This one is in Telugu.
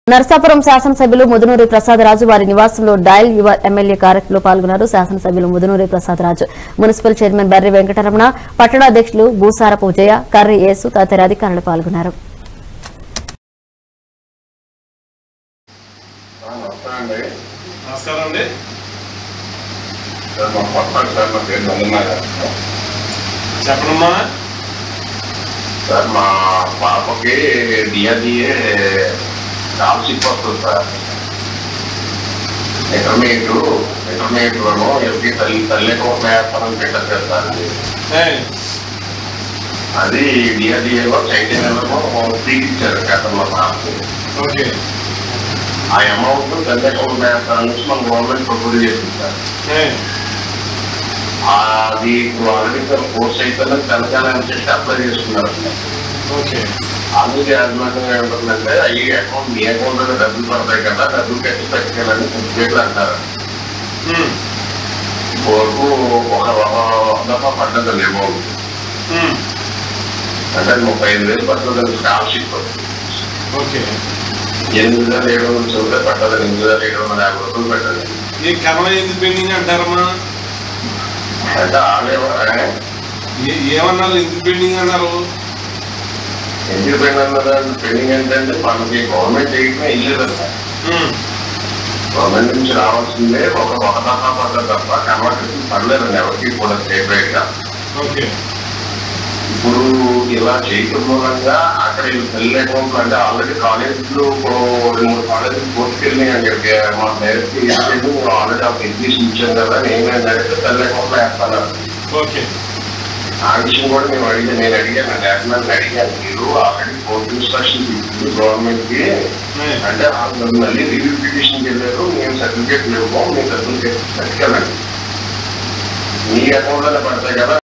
నర్సాపురం శాసనసభ్యులు ముదునూరి ప్రసాదరాజు వారి నివాసంలో డయల్ యువ ఎమ్మెల్యే కార్యక్రమంలో పాల్గొన్నారు శాసనసభ్యులు ముదునూరి ప్రసాదరాజు మున్సిపల్ చైర్మన్ బర్రి వెంకటరమణ పట్టణాధ్యక్షులు భూసారపు విజయ కర్రి యేసు తదితర అధికారులు పాల్గొన్నారు ఆ, నమస్కారం అండి నమస్కారం అండి సార్ మా పక్కన సార్ నా పేరు నందనాథ్ చెప్పనమ్మా సార్ మా పాపకి డిఆర్డిఏ స్కాలర్షిప్ వస్తుంది సార్ ఇంటర్మీడియట్ ఇంటర్మీడియట్ లోను ఎస్పీ తల్లి తల్లి వేస్తానని పెట్టారు కదా సార్ అది. ఏయ్, అది డిఆర్డిఏలో చైతన్యంలో సీట్ ఇచ్చారు కేంద్రంలో నాకు ఓకే ఆ అమౌంట్ తల్లి అకౌంట్ వేస్తారని మన గవర్నమెంట్ ప్రపోజ్ చేసింది సార్ ఏయ్, అది ఇప్పుడు ఆల్రెడీ సార్ కోర్స్ అయితే తెలంగాణ నుంచి అప్లై చేసుకున్నారు ఓకే అందుకే యాజమాన్యం ఏమంటుందంటే ఈ అకౌంట్ మీ అకౌంట్ లో డబ్బులు పడతాయి కదా డబ్బులు కట్టి పెట్టాలని పేర్లు అంటారు ఉమ్, వరకు ఒక దఫా పడ్డది అమౌంట్ ఉమ్, అంటే ముప్పై ఐదు వేలు పడుతుంది స్కాలర్షిప్ ఓకే ఎనిమిది వేల ఏడు వందలు చదివితే పట్టదు ఎనిమిది వేల ఏడు వందల యాభై రూపాయలు పెట్టదు ఈ కర్మ ఎందుకు పెండింగ్ అంటారమ్మా అంటే ఆలే ఏ- ఏమన్నారు ఎందుకు పెండింగ్ అన్నారు ఎందుకు పెండింగ్ పెండింగ్ ఏంటంటే మనకి గవర్నమెంట్ చేయటమే ఇల్లేదంట ఉమ్, గవర్నమెంట్ నుంచి రావాల్సిందే ఒక ఒక దఫా పడ్డది తప్ప కన్వర్టేషన్ పడలేదండి ఎవరికి కూడా సేపరేట్ గా ఓకే ఇప్పుడు ఇలా చేయటం మూలంగా అక్కడ ఈ తల్లి అకౌంట్ అంటే ఆల్రెడీ కాలేజీలు ఇప్పుడు రెండు మూడు కాలేజీలు కోర్టుకెళ్ళి అక్కడికి మా డైరెక్ట్ ఇచ్చేది ఆల్రెడీ ఆ ఎగ్జిబిషన్ ఇచ్చాం కదా నేను డైరెక్ట్ తల్లి అకౌంట్ లో వేస్తాను ఓకే ఆ విషయం కూడా నేను అడిగాను నేను అడిగాను నేషనల్ అడిగాను మీరు ఆల్రెడీ కోర్టు ఇన్స్ట్రక్షన్స్ ఇచ్చింది గవర్నమెంట్ కి ఏయ్, అంటే వాళ్ళు మళ్ళీ రివ్యూ పిటిషన్ వెళ్ళారు మేము సర్టిఫికేట్ లేవు మీ సర్టిఫికేట్ పట్టుకెళ్ళండి మీ అకౌంట్ లోనే పడతాయి కదా